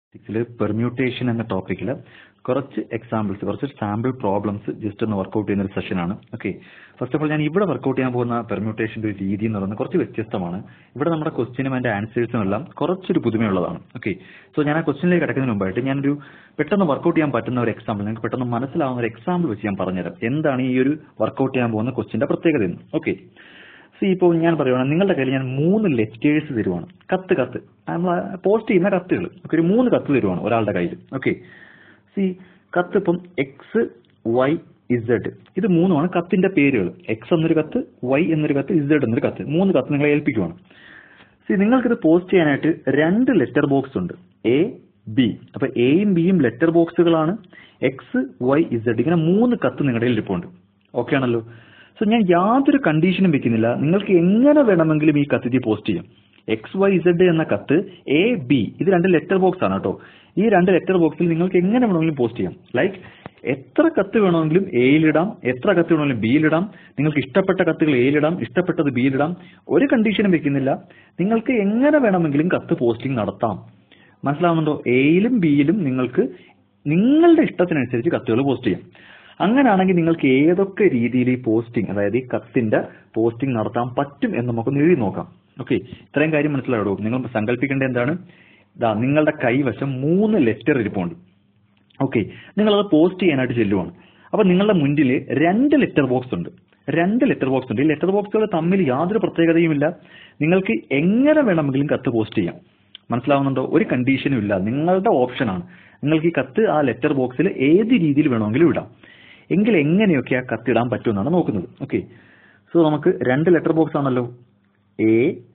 ഫിസിക്സിൽ permutation എന്ന ടോപ്പിക്കിൽ കുറച്ച് എക്സാമ്പിൾസ് കുറച്ച് സാമ്പിൾ പ്രോബ്ലംസ് ജസ്റ്റ് ഒന്ന് വർക്കൗട്ട് ചെയ്യുന്ന ഒരു സെഷനാണ് ഓക്കെ ഫസ്റ്റ് ഓഫ് ഓൾ ഞാൻ ഇവിടെ വർക്കൗട്ട് ചെയ്യാൻ പോകുന്ന പെർമ്യൂട്ടേഷന്റെ ഒരു രീതി എന്ന് പറയുന്നത് കുറച്ച് വ്യത്യസ്തമാണ് ഇവിടെ നമ്മുടെ ക്വസ്റ്റ്യനും അതിന്റെ ആൻസേഴ്സും എല്ലാം കുറച്ചൊരു പുതുമയുള്ളതാണ് ഓക്കെ സോ ഞാൻ ആ ക്വസ്റ്റ്യനിലേക്ക് കിടക്കുന്നതിന് മുമ്പായിട്ട് ഞാനൊരു പെട്ടെന്ന് വർക്കൗട്ട് ചെയ്യാൻ പറ്റുന്ന ഒരു എക്സാമ്പിൾ നിങ്ങൾക്ക് പെട്ടെന്ന് മനസ്സിലാവുന്ന ഒരു എക്സാമ്പിൾ വെച്ച് ഞാൻ പറഞ്ഞുതരാം എന്താണ് ഈ ഒരു വർക്കൗട്ട് ചെയ്യാൻ പോകുന്ന ക്വസ്റ്റ്യന്റെ പ്രത്യേകത എന്ന് ഓക്കെ സി ഇപ്പോൾ ഞാൻ പറയുവാണ് നിങ്ങളുടെ കയ്യിൽ ഞാൻ മൂന്ന് ലെറ്റേഴ്സ് തരുവാണ് കത്ത് കത്ത് നമ്മൾ പോസ്റ്റ് ചെയ്യുന്ന കത്തുകൾ ഓക്കെ ഒരു മൂന്ന് കത്ത് തരുവാണ് ഒരാളുടെ കയ്യിൽ ഓക്കെ സി കത്ത് ഇപ്പം എക്സ് വൈ ഇസഡ് ഇത് മൂന്നുമാണ് കത്തിന്റെ പേരുകൾ എക്സ് എന്നൊരു കത്ത് വൈ എന്നൊരു കത്ത് ഇസഡ് എന്നൊരു കത്ത് മൂന്ന് കത്ത് നിങ്ങളെ ഏൽപ്പിക്കുവാണ് സി നിങ്ങൾക്കിത് പോസ്റ്റ് ചെയ്യാനായിട്ട് രണ്ട് ലെറ്റർ ബോക്സ് ഉണ്ട് എ ബി അപ്പൊ എയും ബിയും ലെറ്റർ ബോക്സുകളാണ് എക്സ് വൈ ഇസഡ് ഇങ്ങനെ മൂന്ന് കത്ത് നിങ്ങളുടെ കയ്യിൽ ഇരിപ്പുണ്ട് ഓക്കെ ആണല്ലോ സോ ഞാൻ യാതൊരു കണ്ടീഷനും വെക്കുന്നില്ല നിങ്ങൾക്ക് എങ്ങനെ വേണമെങ്കിലും ഈ കത്ത് ഇതിൽ പോസ്റ്റ് ചെയ്യാം എക്സ് വൈ ഇസഡ് എന്ന കത്ത് എ ബി ഇത് രണ്ട് ലെറ്റർ ബോക്സ് ആണ് കേട്ടോ ഈ രണ്ട് ലെറ്റർ ബോക്സിൽ നിങ്ങൾക്ക് എങ്ങനെ വേണമെങ്കിലും പോസ്റ്റ് ചെയ്യാം ലൈക്ക് എത്ര കത്ത് വേണമെങ്കിലും എയിലിടാം എത്ര കത്ത് വേണമെങ്കിലും ബിയിലിടാം നിങ്ങൾക്ക് ഇഷ്ടപ്പെട്ട കത്തുകൾ എയിലിടാം ഇഷ്ടപ്പെട്ടത് ബിയിലിടാം ഒരു കണ്ടീഷനും വെക്കുന്നില്ല നിങ്ങൾക്ക് എങ്ങനെ വേണമെങ്കിലും കത്ത് പോസ്റ്റിംഗ് നടത്താം മനസ്സിലാവുന്നുണ്ടോ എയിലും ബിയിലും നിങ്ങൾക്ക് നിങ്ങളുടെ ഇഷ്ടത്തിനനുസരിച്ച് കത്തുകൾ പോസ്റ്റ് ചെയ്യാം അങ്ങനെയാണെങ്കിൽ നിങ്ങൾക്ക് ഏതൊക്കെ രീതിയിൽ ഈ പോസ്റ്റിംഗ് അതായത് ഈ കത്തിന്റെ പോസ്റ്റിംഗ് നടത്താൻ പറ്റും എന്ന് നമുക്കൊന്ന് എഴുതി നോക്കാം ഓക്കെ ഇത്രയും കാര്യം മനസ്സിലായോ നിങ്ങൾ സങ്കല്പിക്കേണ്ടത് എന്താണ് ഇതാ നിങ്ങളുടെ കൈവശം മൂന്ന് ലെറ്റർ ഇരിപ്പുണ്ട് ഓക്കെ നിങ്ങളത് പോസ്റ്റ് ചെയ്യാനായിട്ട് ചെല്ലുവാണ് അപ്പൊ നിങ്ങളുടെ മുന്നിൽ രണ്ട് ലെറ്റർ ബോക്സ് ഉണ്ട് രണ്ട് ലെറ്റർ ബോക്സ് ഉണ്ട് ഈ ലെറ്റർ ബോക്സുകൾ തമ്മിൽ യാതൊരു പ്രത്യേകതയുമില്ല നിങ്ങൾക്ക് എങ്ങനെ വേണമെങ്കിലും കത്ത് പോസ്റ്റ് ചെയ്യാം മനസ്സിലാവുന്നുണ്ടോ ഒരു കണ്ടീഷനും ഇല്ല നിങ്ങളുടെ ഓപ്ഷനാണ് നിങ്ങൾക്ക് ഈ കത്ത് ആ ലെറ്റർ ബോക്സിൽ ഏത് രീതിയിൽ വേണമെങ്കിലും ഇടാം എങ്കിൽ എങ്ങനെയൊക്കെ ആ കത്ത് ഇടാൻ പറ്റുമെന്നാണ് നോക്കുന്നത് ഓക്കെ സോ നമുക്ക് രണ്ട് ലെറ്റർ ബോക്സ് ആണല്ലോ എ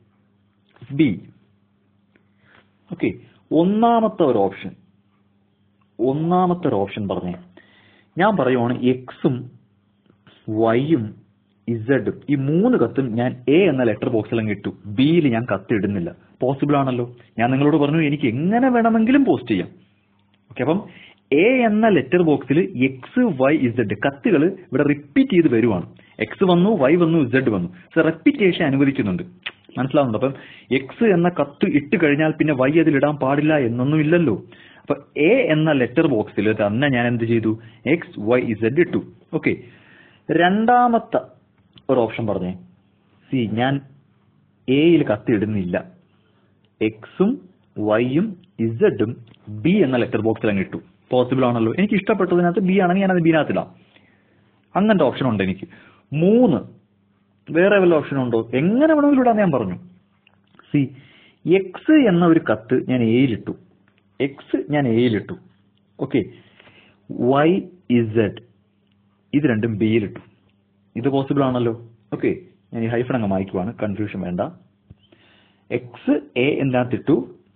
ബി ഓക്കെ ഒന്നാമത്തെ ഒരു ഓപ്ഷൻ ഒന്നാമത്തെ ഒരു ഓപ്ഷൻ പറഞ്ഞേ ഞാൻ പറയുവാണ് എക്സും വൈയും ഇസഡും ഈ മൂന്ന് കത്തും ഞാൻ എ എന്ന ലെറ്റർ ബോക്സിൽ അങ്ങ് ഇട്ടു ബിയിൽ ഞാൻ കത്ത് ഇടുന്നില്ല പോസിബിൾ ആണല്ലോ ഞാൻ നിങ്ങളോട് പറഞ്ഞു എനിക്ക് എങ്ങനെ വേണമെങ്കിലും പോസ്റ്റ് ചെയ്യാം ഓക്കെ അപ്പം എ എന്ന ലെറ്റർ ബോക്സിൽ എക്സ് വൈ ഇസഡ് കത്തുകൾ ഇവിടെ റിപ്പീറ്റ് ചെയ്ത് വരുവാണ് എക്സ് വന്നു വൈ വന്നു ഇസഡ് വന്നു സോ റെപ്പിറ്റേഷൻ അനുവദിക്കുന്നുണ്ട് മനസ്സിലാവുന്നുണ്ട് അപ്പം എക്സ് എന്ന കത്ത് ഇട്ട് കഴിഞ്ഞാൽ പിന്നെ വൈ അതിൽ ഇടാൻ പാടില്ല എന്നൊന്നും ഇല്ലല്ലോ അപ്പൊ എ എന്ന ലെറ്റർ ബോക്സിൽ തന്നെ ഞാൻ എന്ത് ചെയ്തു എക്സ് വൈ ഇസഡ് ഇട്ടു ഓക്കെ രണ്ടാമത്തെ ഒരു ഓപ്ഷൻ പറഞ്ഞേ സി ഞാൻ എയിൽ കത്ത് ഇടുന്നില്ല എക്സും വൈയും ഇസഡും ബി എന്ന ലെറ്റർ ബോക്സിൽ അങ്ങ് ഇട്ടു പോസിബിൾ ആണല്ലോ എനിക്ക് ഇഷ്ടപ്പെട്ടതിനകത്ത് ബി ആണെങ്കിൽ ഞാനത് ബിനകത്ത് ഇടാം അങ്ങനത്തെ ഓപ്ഷൻ ഉണ്ട് എനിക്ക് മൂന്ന് വേറെ വല്ല ഓപ്ഷൻ ഉണ്ടോ എങ്ങനെ വേണമെങ്കിലും ഇടാൻ ഞാൻ പറഞ്ഞു സി എക്സ് എന്ന ഒരു കത്ത് ഞാൻ എയിലിട്ടു എക്സ് ഞാൻ എയിലിട്ടു ഓക്കെ വൈ ഇസഡ് ഇത് രണ്ടും ബിയിലിട്ടു ഇത് പോസിബിൾ ആണല്ലോ ഓക്കെ ഞാൻ ഈ ഹൈഫൺ അങ്ങ് മായ്ക്കുവാണ് കൺഫ്യൂഷൻ വേണ്ട എക്സ് എ എന്നകത്തിട്ടു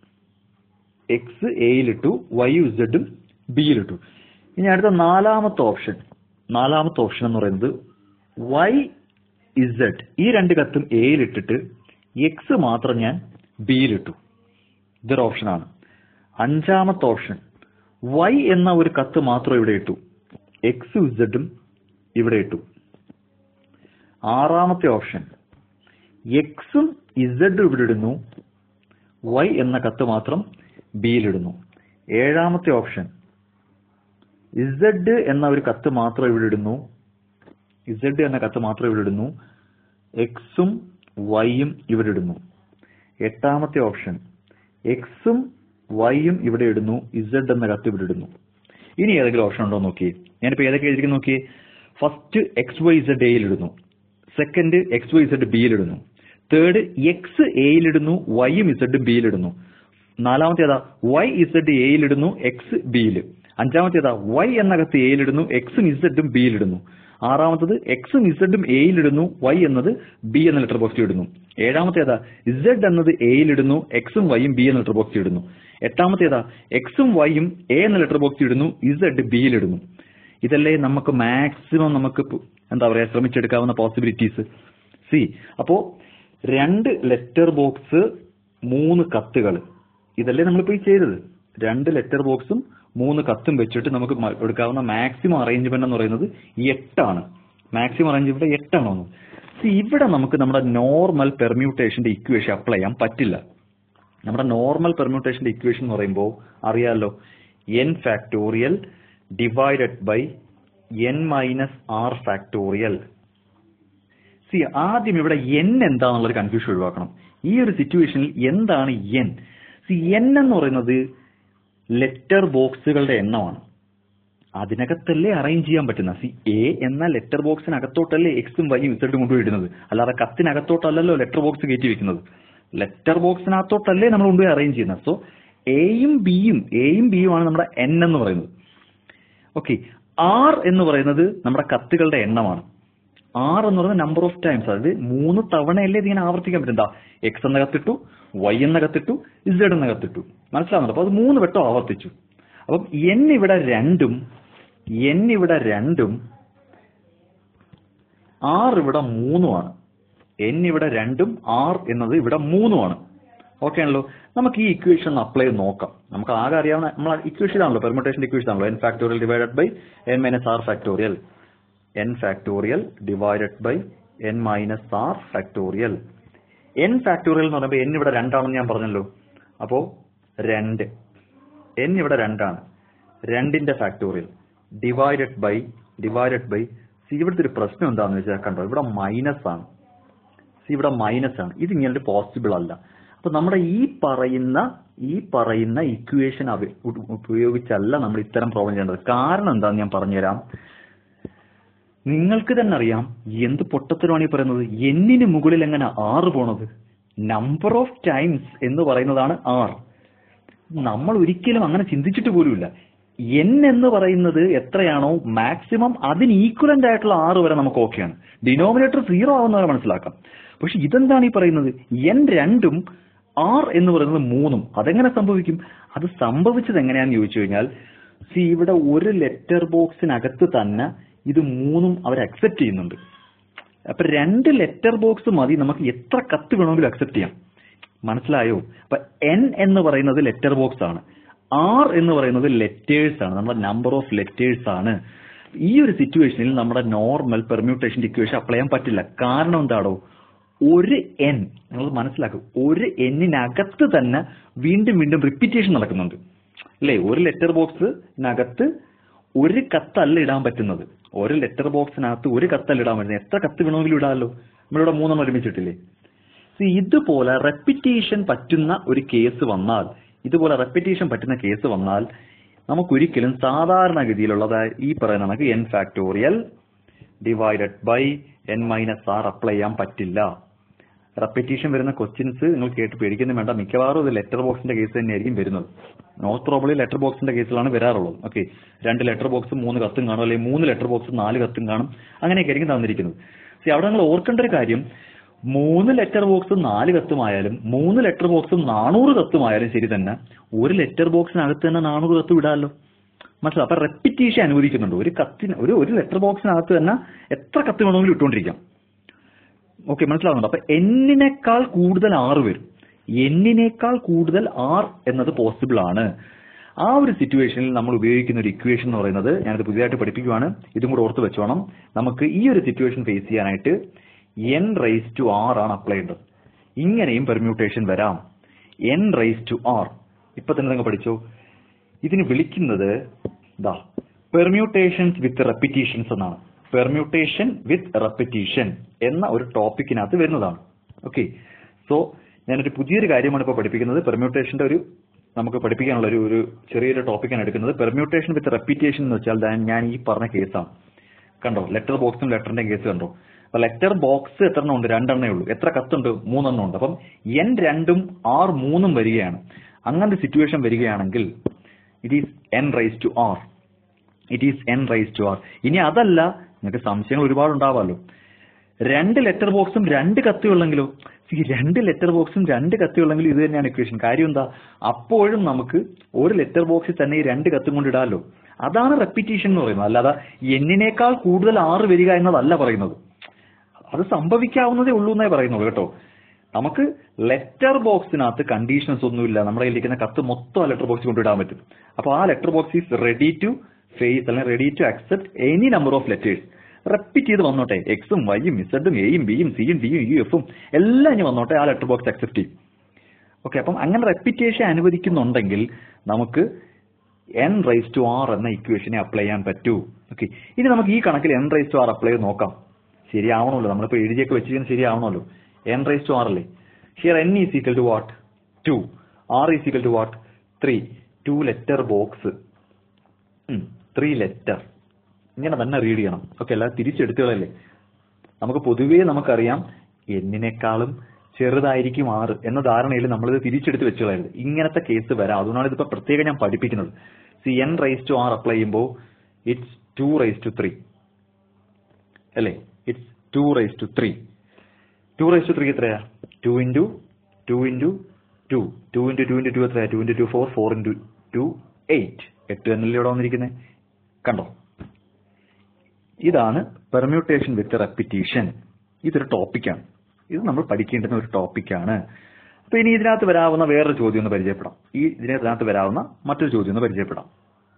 എക്സ് എയിലിട്ടു വൈ ഇസഡും ബിയിലിട്ടു ഇനി അടുത്ത നാലാമത്തെ ഓപ്ഷൻ നാലാമത്തെ ഓപ്ഷൻ എന്ന് പറയുന്നത് വൈ ഇസഡ് ഈ രണ്ട് കത്തും എയിലിട്ടിട്ട് എക്സ് മാത്രം ഞാൻ ബിയിലിട്ടു ഇതൊരു ഓപ്ഷനാണ് അഞ്ചാമത്തെ ഓപ്ഷൻ വൈ എന്ന ഒരു കത്ത് മാത്രം ഇവിടെ ഇട്ടു എക്സ് ഇസഡും ഇവിടെ ഇട്ടു ആറാമത്തെ ഓപ്ഷൻ എക്സും ഇസഡും ഇവിടെ ഇടുന്നു വൈ എന്ന കത്ത് മാത്രം ബിയിലിടുന്നു ഏഴാമത്തെ ഓപ്ഷൻ ഇസഡ് എന്ന ഒരു കത്ത് മാത്രം ഇവിടെ ഇടുന്നു ഇസഡ് എന്ന കത്ത് മാത്രം ഇവിടെ ഇടുന്നു എക്സും വൈയും ഇവിടെ ഇടുന്നു എട്ടാമത്തെ ഓപ്ഷൻ എക്സും വൈയും ഇവിടെ ഇടുന്നു ഇസഡ് എന്ന കത്ത് ഇവിടെ ഇടുന്നു ഇനി ഏതെങ്കിലും ഓപ്ഷൻ ഉണ്ടോ നോക്കിയേ ഞാനിപ്പോ ഏതൊക്കെ എഴുതിക്കുന്നു നോക്കിയേ ഫസ്റ്റ് എക്സ് വൈ ഇസഡ് എയിൽ ഇടുന്നു സെക്കൻഡ് എക്സ് വൈ ഇസഡ് ബിയിൽ ഇടുന്നു തേർഡ് എക്സ് എയിൽ ഇടുന്നു വൈയും ഇസഡും ബിയിൽ ഇടുന്നു നാലാമത്തേതാ വൈ ഇസഡ് എയിൽ ഇടുന്നു എക്സ് ബിയിൽ അഞ്ചാമത്തേതാ വൈ എന്ന കത്ത് എയിൽ ഇടുന്നു എക്സും ഇസഡും ബിയിൽ ഇടുന്നു ആറാമത്തത് എക്സും ഇസഡും എയിൽ ഇടുന്നു വൈ എന്നത് ബി എന്ന ലെറ്റർ ബോക്സിൽ ഇടുന്നു ഏഴാമത്തേതാ ഇസഡ് എന്നത് എയിൽ ഇടുന്നു എക്സും വൈയും ബി എന്ന ലെറ്റർ ബോക്സിൽ ഇടുന്നു എട്ടാമത്തേതാ എക്സും വൈയും എ എന്ന ലെറ്റർ ബോക്സിൽ ഇടുന്നു ഇസഡ് ബിയിൽ ഇടുന്നു ഇതല്ലേ നമുക്ക് മാക്സിമം നമുക്ക് എന്താ പറയാ ശ്രമിച്ചെടുക്കാവുന്ന പോസിബിലിറ്റീസ് സി അപ്പോ രണ്ട് ലെറ്റർ ബോക്സ് മൂന്ന് കത്തുകൾ ഇതല്ലേ നമ്മളിപ്പോ ഈ ചെയ്തത് രണ്ട് ലെറ്റർ ബോക്സും മൂന്ന് കത്തും വെച്ചിട്ട് നമുക്ക് എടുക്കാവുന്ന മാക്സിമം അറേഞ്ച്മെന്റ് എന്ന് പറയുന്നത് എട്ടാണ് മാക്സിമം അറേഞ്ച്മെന്റ് എട്ടാണ് വന്നത് സി ഇവിടെ നമുക്ക് നമ്മുടെ നോർമൽ പെർമ്യൂട്ടേഷന്റെ ഇക്വേഷൻ അപ്ലൈ ചെയ്യാൻ പറ്റില്ല നമ്മുടെ നോർമൽ പെർമ്യൂട്ടേഷന്റെ ഇക്വേഷൻ എന്ന് പറയുമ്പോൾ അറിയാലോ N factorial divided by N minus R factorial C ആദ്യം ഇവിടെ എൻ എന്താണെന്നുള്ളൊരു കൺഫ്യൂഷൻ ഒഴിവാക്കണം ഈ ഒരു സിറ്റുവേഷനിൽ എന്താണ് എൻ സി എൻ എന്ന് പറയുന്നത് ലെറ്റർ ബോക്സുകളുടെ എണ്ണമാണ് അതിനകത്തല്ലേ അറേഞ്ച് ചെയ്യാൻ പറ്റുന്ന സി എ എന്ന ലെറ്റർ ബോക്സിനകത്തോട്ടല്ലേ എക്സും വൈയും ഇസഡും കൊണ്ടുപോയി ഇടുന്നത് അല്ലാതെ കത്തിനകത്തോട്ടല്ലല്ലോ ലെറ്റർ ബോക്സ് കയറ്റി വെക്കുന്നത് ലെറ്റർ ബോക്സിനകത്തോട്ടല്ലേ നമ്മൾ കൊണ്ടുപോയി അറേഞ്ച് ചെയ്യുന്നത് സോ എയും ബിയും എയും ബിയും ആണ് നമ്മുടെ എൻ എന്ന് പറയുന്നത് ഓക്കെ ആർ എന്ന് പറയുന്നത് നമ്മുടെ കത്തുകളുടെ എണ്ണമാണ് ആർ എന്ന് പറയുന്നത് നമ്പർ ഓഫ് ടൈംസ് അതായത് മൂന്ന് തവണയല്ലേ ഇതിങ്ങനെ ആവർത്തിക്കാൻ പറ്റും എന്താ എക്സ് എന്ന കത്തിട്ടു വൈ എന്ന കത്തിട്ടു ഇസഡ് എന്ന കത്തിട്ടു മനസ്സിലാവുന്നുണ്ട് അപ്പൊ അത് മൂന്ന് വട്ടം ആവർത്തിച്ചു അപ്പം എൻ ഇവിടെ രണ്ടും എൻ ഇവിടെ രണ്ടും ആർ ഇവിടെ മൂന്നുമാണ് എൻ ഇവിടെ രണ്ടും ആർ എന്നത് ഇവിടെ മൂന്നുമാണ് ഓക്കെ ആണല്ലോ നമുക്ക് ഈ ഇക്വേഷൻ ഒന്ന് അപ്ലൈ ചെയ്ത് നോക്കാം നമുക്ക് ആകെ അറിയാവുന്ന നമ്മൾ ഇക്വേഷൻ ആണല്ലോ പെർമുട്ടേഷൻ ഇക്വേഷൻ ആണല്ലോ N factorial divided by N minus R factorial N factorial divided by N minus R factorial N factorial എന്ന് പറയുമ്പോൾ എൻ ഇവിടെ രണ്ടാണെന്ന് ഞാൻ പറഞ്ഞല്ലോ അപ്പോ രണ്ട് എൻ ഇവിടെ രണ്ടാണ് രണ്ടിന്റെ factorial divided by divided by C ഇവിടുത്തെ ഒരു പ്രശ്നം എന്താണെന്ന് വെച്ചാൽ കണ്ടോ ഇവിടെ മൈനസ് ആണ് സി ഇവിടെ മൈനസ് ആണ് ഇത് ഇങ്ങനെ പോസിബിൾ അല്ല അപ്പൊ നമ്മുടെ ഈ പറയുന്ന ഈ പറയുന്ന ഇക്വേഷൻ ഉപയോഗിച്ചല്ല നമ്മൾ ഇത്തരം പ്രോബ്ലം ചെയ്യേണ്ടത് കാരണം എന്താണെന്ന് ഞാൻ പറഞ്ഞുതരാം നിങ്ങൾക്ക് തന്നെ അറിയാം എന്ത് പൊട്ടത്തരമാണ് ഈ പറയുന്നത് എന്നിന് മുകളിൽ എങ്ങനെ ആറ് പോണത് നമ്പർ ഓഫ് ടൈംസ് എന്ന് പറയുന്നതാണ് ആർ നമ്മൾ ഒരിക്കലും അങ്ങനെ ചിന്തിച്ചിട്ട് പോലുമില്ല എൻ എന്ന് പറയുന്നത് എത്രയാണോ മാക്സിമം അതിന് ഈക്വലന്റ് ആയിട്ടുള്ള ആറ് വരെ നമുക്ക് ഓക്കെയാണ് ഡിനോമിനേറ്റർ സീറോ ആവുന്നവരെ മനസ്സിലാക്കാം പക്ഷെ ഇതെന്താണ് ഈ പറയുന്നത് എൻ രണ്ടും ആർ എന്ന് പറയുന്നത് മൂന്നും അതെങ്ങനെ സംഭവിക്കും അത് സംഭവിച്ചത് എങ്ങനെയാന്ന് ചോദിച്ചു കഴിഞ്ഞാൽ സി ഇവിടെ ഒരു ലെറ്റർ ബോക്സിനകത്ത് തന്നെ ഇത് മൂന്നും അവർ അക്സെപ്റ്റ് ചെയ്യുന്നുണ്ട് അപ്പൊ രണ്ട് ലെറ്റർ ബോക്സ് മതി നമുക്ക് എത്ര കത്ത് വേണമെങ്കിലും അക്സെപ്റ്റ് ചെയ്യാം മനസ്സിലായോ അപ്പൊ എൻ എന്ന് പറയുന്നത് ലെറ്റർ ബോക്സ് ആണ് ആർ എന്ന് പറയുന്നത് ലെറ്റേഴ്സ് ആണ് നമ്മുടെ നമ്പർ ഓഫ് ലെറ്റേഴ്സ് ആണ് ഈ ഒരു സിറ്റുവേഷനിൽ നമ്മുടെ നോർമൽ പെർമ്യൂട്ടേഷൻ ഇക്വേഷൻ അപ്ലൈ ചെയ്യാൻ പറ്റില്ല കാരണം എന്താണോ ഒരു എൻ നിങ്ങൾ മനസ്സിലാക്കും ഒരു എന്നിനകത്ത് തന്നെ വീണ്ടും വീണ്ടും റിപ്പീറ്റേഷൻ നടക്കുന്നുണ്ട് അല്ലേ ഒരു ലെറ്റർ ബോക്സിനകത്ത് ഒരു കത്തല്ല ഇടാൻ പറ്റുന്നത് ഒരു ലെറ്റർ ബോക്സിനകത്ത് ഒരു കത്തല്ല ഇടാൻ പറ്റുന്നത് എത്ര കത്ത് വേണമെങ്കിലും ഇടാമല്ലോ നമ്മളിവിടെ മൂന്നെണ്ണം ഒരുമിച്ചിട്ടില്ലേ See, ഇതുപോലെ റെപ്പിറ്റേഷൻ പറ്റുന്ന ഒരു കേസ് വന്നാൽ ഇതുപോലെ റെപ്പിറ്റേഷൻ പറ്റുന്ന കേസ് വന്നാൽ നമുക്കൊരിക്കലും സാധാരണഗതിയിലുള്ളത് ഈ പറയുന്ന കണക്ക് N factorial divided by N minus R apply ചെയ്യാൻ പറ്റില്ല റെപ്പിറ്റേഷൻ വരുന്ന ക്വസ്റ്റ്യൻസ് നിങ്ങൾ കേട്ട് പേടിക്കുന്നു വേണ്ട മിക്കവാറും ഇത് ലെറ്റർ ബോക്സിന്റെ കേസ് തന്നെയായിരിക്കും വരുന്നത് നോർത്ത് പ്രോബ്ലി ലെറ്റർ ബോക്സിന്റെ കേസിലാണ് വരാറുള്ളത് ഓക്കെ രണ്ട് ലെറ്റർ ബോക്സ് മൂന്ന് കത്തും കാണും അല്ലെങ്കിൽ മൂന്ന് ലെറ്റർ ബോക്സ് നാല് കത്തും കാണും അങ്ങനെയൊക്കെ ആയിരിക്കും തന്നിരിക്കുന്നത് സി അവിടെ നിങ്ങൾ ഓർക്കേണ്ട ഒരു കാര്യം മൂന്ന് ലെറ്റർ ബോക്സും നാല് കത്തുമായാലും മൂന്ന് ലെറ്റർ ബോക്സും നാനൂറ് കത്തുമായാലും ശരി തന്നെ ഒരു ലെറ്റർ ബോക്സിനകത്ത് തന്നെ നാനൂറ് കത്ത് വിടാമല്ലോ മനസ്സിലാവും അപ്പൊ റെപ്പിറ്റേഷൻ അനുവദിക്കുന്നുണ്ട് ഒരു കത്തിന് ഒരു ഒരു ലെറ്റർ ബോക്സിനകത്ത് തന്നെ എത്ര കത്ത് വേണമെങ്കിലും ഇട്ടുകൊണ്ടിരിക്കാം ഓക്കെ മനസ്സിലാവുന്നുണ്ട് അപ്പൊ എന്നിനേക്കാൾ കൂടുതൽ ആറ് വരും എന്നിനേക്കാൾ കൂടുതൽ ആർ എന്നത് പോസിബിൾ ആണ് ആ ഒരു സിറ്റുവേഷനിൽ നമ്മൾ ഉപയോഗിക്കുന്ന ഒരു ഇക്വേഷൻ എന്ന് പറയുന്നത് ഞാനിത് പുതിയതായിട്ട് പഠിപ്പിക്കുവാണ് ഇതും കൂടെ ഓർത്ത് വെച്ചോണം നമുക്ക് ഈ ഒരു സിറ്റുവേഷൻ ഫേസ് ചെയ്യാനായിട്ട് എൻ റൈസ് ടു ആർ ആണ് അപ്ലൈ ചെയ്യേണ്ടത് ഇങ്ങനെയും പെർമ്യൂട്ടേഷൻ വരാം എൻ റൈസ് ടു ആർ ഇപ്പൊ തന്നെ നിങ്ങൾ പഠിച്ചോ ഇതിന് വിളിക്കുന്നത് ദാ പെർമ്യൂട്ടേഷൻസ് വിത്ത് റെപ്പിറ്റീഷൻസ് എന്നാണ് പെർമ്യൂട്ടേഷൻ വിത്ത് റെപ്പിറ്റീഷൻ എന്ന ഒരു ടോപ്പിക്കിനകത്ത് വരുന്നതാണ് ഓക്കെ സോ ഞാനൊരു പുതിയൊരു കാര്യമാണ് ഇപ്പോൾ പഠിപ്പിക്കുന്നത് പെർമ്യൂട്ടേഷന്റെ ഒരു നമുക്ക് പഠിപ്പിക്കാനുള്ള ഒരു ഒരു ചെറിയൊരു ടോപ്പിക്കാണ് എടുക്കുന്നത് പെർമ്യൂട്ടേഷൻ വിത്ത് റെപ്പിറ്റേഷൻ എന്ന് വെച്ചാൽ ദാ ഞാൻ ഈ പറഞ്ഞ കേസാണ് കണ്ടോ ലെറ്റർ ബോക്സും ലെറ്ററിന്റെയും കേസ് കണ്ടോ അപ്പൊ ലെറ്റർ ബോക്സ് എത്ര എണ്ണം ഉണ്ട് രണ്ടെണ്ണേ ഉള്ളൂ എത്ര കത്തുണ്ട് മൂന്നെണ്ണം ഉണ്ട് അപ്പം എൻ രണ്ടും ആർ മൂന്നും വരികയാണ് അങ്ങനത്തെ സിറ്റുവേഷൻ വരികയാണെങ്കിൽ it is N raise to R it is N raise to R ഇനി അതല്ല നിങ്ങൾക്ക് സംശയങ്ങൾ ഒരുപാട് ഉണ്ടാവാമല്ലോ രണ്ട് ലെറ്റർ ബോക്സും രണ്ട് കത്തുകളെങ്കിലോ ഈ രണ്ട് ലെറ്റർ ബോക്സും രണ്ട് കത്തുകളെങ്കിലും ഇത് തന്നെയാണ് ഇക്വേഷൻ കാര്യം എന്താ അപ്പോഴും നമുക്ക് ഒരു ലെറ്റർ ബോക്സിൽ തന്നെ ഈ രണ്ട് കത്തും കൊണ്ട് ഇടാമല്ലോ അതാണ് റെപ്പിറ്റീഷൻ എന്ന് പറയുന്നത് അല്ലാതെ എന്നിനേക്കാൾ കൂടുതൽ ആറ് വരിക എന്നതല്ല പറയുന്നത് അത് സംഭവിക്കാവുന്നതേ ഉള്ളൂ എന്നേ പറയുന്നുള്ളൂ കേട്ടോ നമുക്ക് ലെറ്റർ ബോക്സിനകത്ത് കണ്ടീഷൻസ് ഒന്നുമില്ല നമ്മുടെ കയ്യിലിരിക്കുന്ന കത്ത് മൊത്തം ആ ലെറ്റർ ബോക്സിൽ കൊണ്ടിടാൻ പറ്റും അപ്പോൾ ആ letter box is ready to face അല്ലെങ്കിൽ ready to accept any number of letters repeat ചെയ്ത് വന്നോട്ടെ എക്സും വൈയും ഇസഡും എയും ബിയും സിയും ഡിയും യു എഫും എല്ലാം ഇനി വന്നോട്ടെ ആ ലെറ്റർ ബോക്സ് അക്സെപ്റ്റ് ചെയ്യും ഓക്കെ അപ്പം അങ്ങനെ റെപ്പിറ്റേഷൻ അനുവദിക്കുന്നുണ്ടെങ്കിൽ നമുക്ക് എൻ റൈസ് ടു ആർ എന്ന ഇക്വേഷനെ അപ്ലൈ ചെയ്യാൻ പറ്റൂ ഓക്കെ ഇനി നമുക്ക് ഈ കണക്കിൽ N raise to R apply ചെയ്ത് നോക്കാം ശരിയാവണമല്ലോ നമ്മളിപ്പോൾ എഴുതിയൊക്കെ വെച്ചിരിക്കുന്നത് ശരിയാവണമല്ലോ എൻ റൈസ് ടു ആർ അല്ലേ here N is equal to what two R is equal to what three two letter box three letter ഇങ്ങനെ തന്നെ റീഡ് ചെയ്യണം ഓക്കെ അല്ല തിരിച്ചെടുത്തുകളല്ലേ നമുക്ക് പൊതുവേ നമുക്കറിയാം എന്നിനേക്കാളും ചെറുതായിരിക്കും ആറ് എന്ന ധാരണയിൽ നമ്മളിത് തിരിച്ചെടുത്ത് വെച്ചുകളായിരുന്നു ഇങ്ങനത്തെ കേസ് വരാം അതുകൊണ്ടാണ് ഇതിപ്പോ പ്രത്യേകം ഞാൻ പഠിപ്പിക്കുന്നത് C N raise to R apply ചെയ്യുമ്പോൾ it's two raise to three അല്ലേ it's two raise to three two raise to three എത്രയാ two into two into two two into two into two എത്രയാ two into two four four into two eight എട്ട് തന്നെയല്ലേ ഇവിടെ വന്നിരിക്കുന്നത് കണ്ടോ ഇതാണ് permutation വിത്ത് repetition ഇതൊരു ടോപ്പിക്കാണ് ഇത് നമ്മൾ പഠിക്കേണ്ടുന്ന ഒരു ടോപ്പിക്കാണ് അപ്പൊ ഇനി ഇതിനകത്ത് വരാവുന്ന വേറൊരു ചോദ്യം ഒന്ന് പരിചയപ്പെടാം ഈ ഇതിനകത്ത് വരാവുന്ന മറ്റൊരു ചോദ്യം ഒന്ന് പരിചയപ്പെടാം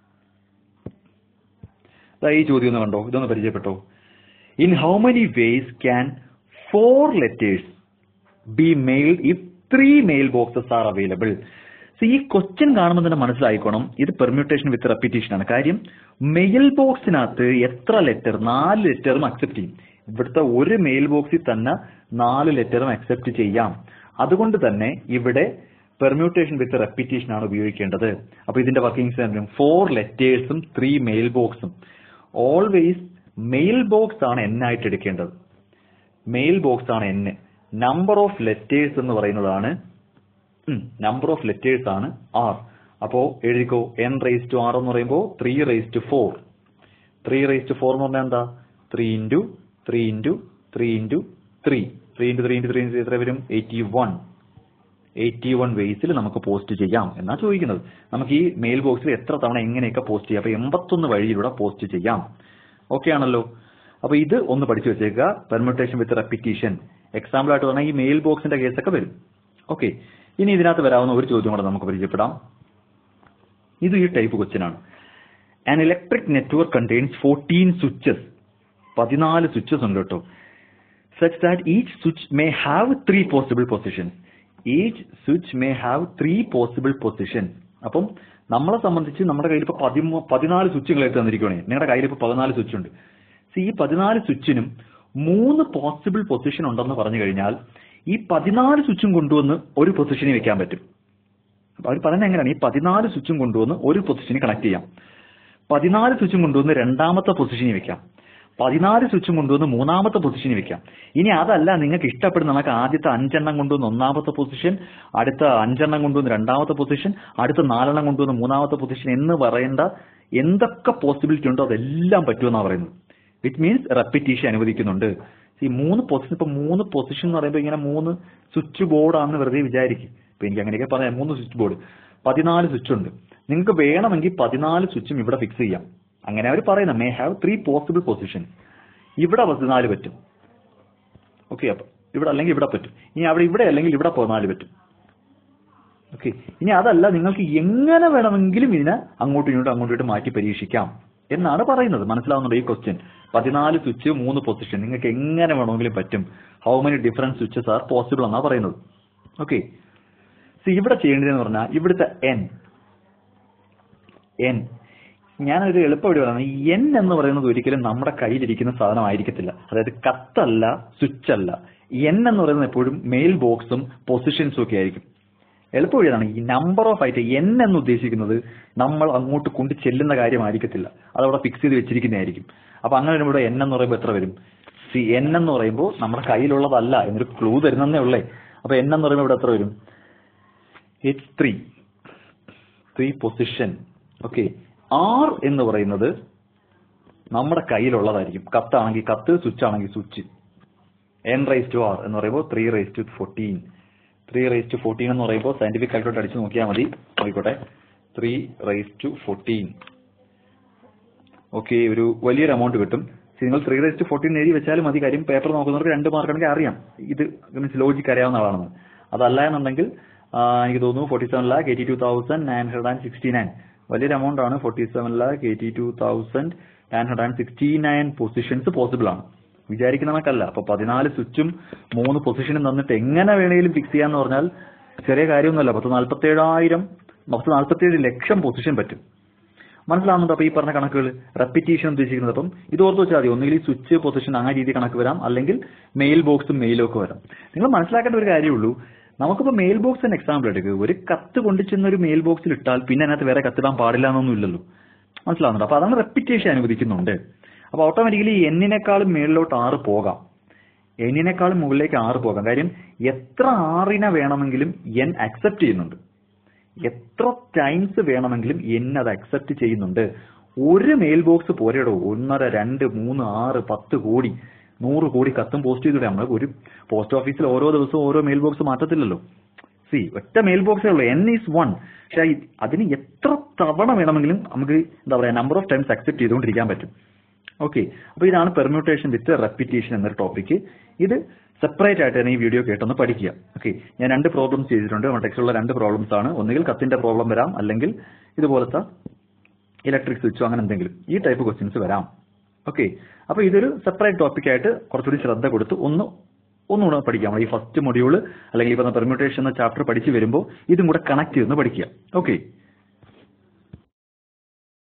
ദാ ഈ ചോദ്യം ഒന്ന് കണ്ടോ ഇതൊന്ന് പരിചയപ്പെട്ടോ in how many ways can four letters be mailed if three mail boxes are available so ഈ ക്വസ്റ്റ്യൻ കാണുമ്പോൾ തന്നെ മനസ്സിലായിക്കോണം ഇത് പെർമ്യൂട്ടേഷൻ വിത്ത് റെപ്പിറ്റേഷൻ ആണ് കാര്യം മെയിൽ ബോക്സിനകത്ത് എത്ര ലെറ്റർ നാല് ലെറ്ററും അക്സെപ്റ്റ് ചെയ്യും ഇവിടുത്തെ ഒരു മെയിൽ ബോക്സിൽ തന്നെ നാല് ലെറ്ററും അക്സെപ്റ്റ് ചെയ്യാം അതുകൊണ്ട് തന്നെ ഇവിടെ പെർമ്യൂട്ടേഷൻ വിത്ത് റെപ്പിറ്റേഷൻ ആണ് ഉപയോഗിക്കേണ്ടത് അപ്പൊ ഇതിന്റെ വർക്കിംഗ് ഫോർ ലെറ്റേഴ്സും ത്രീ മെയിൽ ബോക്സും ഓൾവേസ് മെയിൽ ബോക്സ് ആണ് എൻ ആയിട്ട് എടുക്കേണ്ടത് മെയിൽ ബോക്സ് ആണ് എൻ നമ്പർ ഓഫ് ലെറ്റേഴ്സ് എന്ന് പറയുന്നതാണ് നമ്പർ ഓഫ് ലെറ്റേഴ്സ് ആണ് ആർ അപ്പോ എഴുതിക്കോ എൻ റേസ് ടു ആർ എന്ന് പറയുമ്പോൾ three raise to four three raise to four എന്ന് പറഞ്ഞാൽ എന്താ three into three into three into three three into three into three into എത്ര വരും എയ്റ്റി വൺ എയ്റ്റി വൺ വേസിൽ നമുക്ക് പോസ്റ്റ് ചെയ്യാം എന്നാ ചോദിക്കുന്നത് നമുക്ക് ഈ മെയിൽ ബോക്സിൽ എത്ര തവണ എങ്ങനെയൊക്കെ പോസ്റ്റ് ചെയ്യാം അപ്പൊ എൺപത്തൊന്ന് വഴിയിലൂടെ പോസ്റ്റ് ചെയ്യാം ഓക്കെ ആണല്ലോ അപ്പൊ ഇത് ഒന്ന് പഠിച്ചു വെച്ചേക്കുക പെർമ്യൂട്ടേഷൻ വിത്ത് റെപ്പിറ്റീഷൻ എക്സാമ്പിൾ ആയിട്ട് പറഞ്ഞാൽ ഈ മെയിൽ ബോക്സിന്റെ കേസൊക്കെ വരും ഓക്കെ ഇനി ഇതിനകത്ത് വരാവുന്ന ഒരു ചോദ്യം കൂടെ നമുക്ക് പരിചയപ്പെടാം ഇത് ഈ ടൈപ്പ് ക്വസ്റ്റ്യൻ ആണ് an electric network contains fourteen switches പതിനാല് സ്വിച്ചസ് ഉണ്ട് കേട്ടോ such that each switch may have three possible positions each switch may have three possible positions അപ്പം നമ്മളെ സംബന്ധിച്ച് നമ്മുടെ കയ്യിൽ ഇപ്പൊ പതിമൂ പതിനാല് സ്വിച്ചുകളായിട്ട് തന്നിരിക്കുകയാണ് നിങ്ങളുടെ കയ്യിൽ ഇപ്പൊ പതിനാല് സ്വിച്ച് ഉണ്ട് സോ ഈ പതിനാല് സ്വിച്ചിനും മൂന്ന് പോസിബിൾ പൊസിഷൻ ഉണ്ടെന്ന് പറഞ്ഞു കഴിഞ്ഞാൽ ഈ പതിനാല് സ്വിച്ചും കൊണ്ടുവന്ന് ഒരു പൊസിഷനിൽ വെക്കാൻ പറ്റും അപ്പൊ അവർ പറയുന്നത് എങ്ങനെയാണ് ഈ പതിനാല് സ്വിച്ചും കൊണ്ടുവന്ന് ഒരു പൊസിഷനിൽ കണക്ട് ചെയ്യാം പതിനാല് സ്വിച്ചും കൊണ്ടുവന്ന് രണ്ടാമത്തെ പൊസിഷനിൽ വെക്കാം പതിനാല് സ്വിച്ചും കൊണ്ടുവന്ന് മൂന്നാമത്തെ പൊസിഷനിൽ വെക്കാം ഇനി അതല്ല നിങ്ങൾക്ക് ഇഷ്ടപ്പെടുന്ന നമുക്ക് ആദ്യത്തെ അഞ്ചെണ്ണം കൊണ്ടുവന്ന് ഒന്നാമത്തെ പൊസിഷൻ അടുത്ത അഞ്ചെണ്ണം കൊണ്ടുവന്ന് രണ്ടാമത്തെ പൊസിഷൻ അടുത്ത നാലെണ്ണം കൊണ്ടുവന്ന് മൂന്നാമത്തെ പൊസിഷൻ എന്ന് പറയേണ്ട എന്തൊക്കെ പോസിബിലിറ്റി ഉണ്ടോ അതെല്ലാം പറ്റുമെന്നാണ് പറയുന്നത് ഇറ്റ് മീൻസ് റെപ്പിറ്റീഷൻ അനുവദിക്കുന്നുണ്ട് ഈ മൂന്ന് പൊസിഷൻ ഇപ്പൊ മൂന്ന് പൊസിഷൻ എന്ന് പറയുമ്പോൾ ഇങ്ങനെ മൂന്ന് സ്വിച്ച് ബോർഡാണെന്ന് വെറുതെ വിചാരിക്കും ഇപ്പൊ എനിക്ക് അങ്ങനെയൊക്കെ പറയാം മൂന്ന് സ്വിച്ച് ബോർഡ് പതിനാല് സ്വിച്ച് ഉണ്ട് നിങ്ങൾക്ക് വേണമെങ്കിൽ പതിനാല് സ്വിച്ചും ഇവിടെ ഫിക്സ് ചെയ്യാം അങ്ങനെ അവർ പറയുന്നത് may have three possible position ഇവിടെ പതിനാല് പറ്റും ഓക്കെ അപ്പൊ ഇവിടെ അല്ലെങ്കിൽ ഇവിടെ പറ്റും ഇനി അവിടെ ഇവിടെ അല്ലെങ്കിൽ ഇവിടെ പതിനാല് പറ്റും ഓക്കെ ഇനി അതല്ല നിങ്ങൾക്ക് എങ്ങനെ വേണമെങ്കിലും ഇതിനെ അങ്ങോട്ടും ഇങ്ങോട്ടും അങ്ങോട്ടും ഇങ്ങോട്ടും മാറ്റി പരീക്ഷിക്കാം എന്നാണ് പറയുന്നത് മനസ്സിലാവുന്നുണ്ട് ഈ ക്വസ്റ്റ്യൻ പതിനാല് സ്വിച്ച് മൂന്ന് പൊസിഷൻ നിങ്ങൾക്ക് എങ്ങനെ വേണമെങ്കിലും പറ്റും how many different switches are possible എന്നാണ് പറയുന്നത് ഓക്കെ സി ഇവിടെ ചെയ്യേണ്ടതെന്ന് പറഞ്ഞാൽ ഇവിടുത്തെ എൻ എൻ ഞാനൊരു എളുപ്പവഴി പറയുന്നത് എൻ എന്ന് പറയുന്നത് ഒരിക്കലും നമ്മുടെ കയ്യിലിരിക്കുന്ന സാധനം ആയിരിക്കത്തില്ല അതായത് കത്തല്ല സ്വിച്ച് അല്ല എൻ എന്ന് പറയുന്നത് എപ്പോഴും മെയിൽ ബോക്സും പൊസിഷൻസും ഒക്കെ ആയിരിക്കും എളുപ്പവഴിയാണ് ഈ നമ്പർ ഓഫ് ആയിട്ട് എൻ എന്ന് ഉദ്ദേശിക്കുന്നത് നമ്മൾ അങ്ങോട്ട് കൊണ്ട് ചെല്ലുന്ന കാര്യമായിരിക്കത്തില്ല അതവിടെ ഫിക്സ് ചെയ്ത് വെച്ചിരിക്കുന്നതായിരിക്കും അപ്പൊ അങ്ങനെ വരുമ്പോൾ എൻ എന്ന് പറയുമ്പോൾ എത്ര വരും സി എൻ എന്ന് പറയുമ്പോൾ നമ്മുടെ കയ്യിലുള്ളതല്ല എന്നൊരു ക്ലൂ തരുന്നതേ ഉള്ളേ അപ്പൊ എൻ എന്ന് പറയുമ്പോൾ ഇവിടെ എത്ര വരും it's three three position okay R എന്ന് പറയുന്നത് നമ്മുടെ കയ്യിലുള്ളതായിരിക്കും കത്താണെങ്കിൽ കത്ത് സ്വിച്ച് ആണെങ്കിൽ switch N raise to R എന്ന് പറയുമ്പോൾ three raise to fourteen three raise to fourteen എന്ന് പറയുമ്പോൾ സയന്റിഫിക് കാൽക്കുലേറ്റർ അടിച്ച് നോക്കിയാൽ മതി നോക്കിക്കോട്ടെ three raise to fourteen okay ഒരു വലിയൊരു എമൗണ്ട് കിട്ടും നിങ്ങൾ ത്രീ റൈസ് ടു ഫോർട്ടീൻ എഴുതി വെച്ചാലും മതി കാര്യം പേപ്പർ നോക്കുന്നവർക്ക് രണ്ട് മാർക്കാണെങ്കിൽ അറിയാം ഇത് മീൻസ് ലോജിക്ക് അറിയാവുന്ന ആളാണെന്ന് അതല്ല എന്നുണ്ടെങ്കിൽ ആ, എനിക്ക് തോന്നുന്നു forty seven lakh eighty two thousand nine hundred and sixty nine വലിയൊരു എമൗണ്ട് ആണ് forty seven lakh eighty two thousand nine hundred and sixty nine positions possible ആണ് വിചാരിക്കുന്ന കണക്കല്ല അപ്പൊ പതിനാല് സ്വിച്ചും മൂന്ന് പൊസിഷനും തന്നിട്ട് എങ്ങനെ വേണേലും ഫിക്സ് ചെയ്യാന്ന് പറഞ്ഞാൽ ചെറിയ കാര്യമൊന്നുമല്ല പത്ത് നാല്പത്തേഴായിരം പത്ത് നാല്പത്തേഴ് ലക്ഷം പൊസിഷൻ പറ്റും മനസ്സിലാവുന്നുണ്ടോ അപ്പൊ ഈ പറഞ്ഞ കണക്കുകൾ റെപ്പിറ്റീഷൻ ഉദ്ദേശിക്കുന്നത് അപ്പം ഇത് ഓർത്ത് വെച്ചാൽ മതി ഒന്നുകിൽ സ്വിച്ച് പൊസിഷൻ ആ രീതി കണക്ക് വരാം അല്ലെങ്കിൽ മെയിൽ ബോക്സും മെയിലും ഒക്കെ വരാം നിങ്ങൾ മനസ്സിലാക്കേണ്ട ഒരു കാര്യമുള്ളൂ നമുക്കിപ്പോൾ മെയിൽ ബോക്സ് തന്നെ എക്സാമ്പിൾ എടുക്കുക ഒരു കത്ത് കൊണ്ടുചെന്ന ഒരു മെയിൽ ബോക്സിൽ ഇട്ടാൽ പിന്നെ അതിനകത്ത് വേറെ കത്തിടാൻ പാടില്ല എന്നൊന്നും ഇല്ലല്ലോ മനസ്സിലാവുന്നുണ്ട് അപ്പൊ അതാണ് റെപ്പിറ്റേഷൻ അനുവദിക്കുന്നുണ്ട് അപ്പൊ ഓട്ടോമാറ്റിക്കലി എന്നിനേക്കാളും മേളിലോട്ട് ആറ് പോകാം എന്നിനേക്കാളും മുകളിലേക്ക് ആറ് പോകാം കാര്യം എത്ര ആറിനെ വേണമെങ്കിലും എൻ അക്സെപ്റ്റ് ചെയ്യുന്നുണ്ട് എത്ര ടൈംസ് വേണമെങ്കിലും എൻ അത് അക്സെപ്റ്റ് ചെയ്യുന്നുണ്ട് ഒരു മെയിൽ ബോക്സ് പോരെടോ ഒന്നര രണ്ട് മൂന്ന് ആറ് പത്ത് കോടി നൂറ് കോടി കത്തും പോസ്റ്റ് ചെയ്തിട്ട് നമ്മൾ ഒരു പോസ്റ്റ് ഓഫീസിൽ ഓരോ ദിവസവും ഓരോ മെയിൽ ബോക്സ് മാറ്റത്തില്ലല്ലോ സി ഒറ്റ മെയിൽ ബോക്സേ ഉള്ളൂ എൻ ഈസ് വൺ പക്ഷെ ഈ- അതിന് എത്ര തവണ വേണമെങ്കിലും നമുക്ക് എന്താ പറയാ നമ്പർ ഓഫ് ടൈംസ് അക്സെപ്റ്റ് ചെയ്തുകൊണ്ടിരിക്കാൻ പറ്റും ഓക്കെ അപ്പൊ ഇതാണ് പെർമ്യൂട്ടേഷൻ വിത്ത് റെപ്പിറ്റേഷൻ എന്നൊരു ടോപ്പിക്ക് ഇത് സെപ്പറേറ്റ് ആയിട്ട് തന്നെ ഈ വീഡിയോ കേട്ടൊന്ന് പഠിക്കുക ഓക്കെ ഞാൻ രണ്ട് പ്രോബ്ലംസ് ചെയ്തിട്ടുണ്ട് നമ്മുടെ ടെക്സ്റ്റിലുള്ള രണ്ട് പ്രോബ്ലംസ് ആണ് ഒന്നുകിൽ കത്തിന്റെ പ്രോബ്ലം വരാം അല്ലെങ്കിൽ ഇതുപോലത്തെ ഇലക്ട്രിക് സ്വിച്ചോ അങ്ങനെ എന്തെങ്കിലും ഈ ടൈപ്പ് ക്വസ്റ്റ്യൻസ് വരാം ഓക്കെ അപ്പൊ ഇതൊരു സെപ്പറേറ്റ് ടോപ്പിക് ആയിട്ട് കുറച്ചുകൂടി ശ്രദ്ധ കൊടുത്ത് ഒന്ന് ഒന്നുകൂടെ പഠിക്കാം നമ്മൾ ഈ ഫസ്റ്റ് മൊഡ്യൂൾ അല്ലെങ്കിൽ ഈ പറഞ്ഞ പെർമ്യൂട്ടേഷൻ എന്ന ചാപ്റ്റർ പഠിച്ചു വരുമ്പോൾ ഇതും കൂടെ കണക്ട് ചെയ്തൊന്ന് പഠിക്കുക ഓക്കെ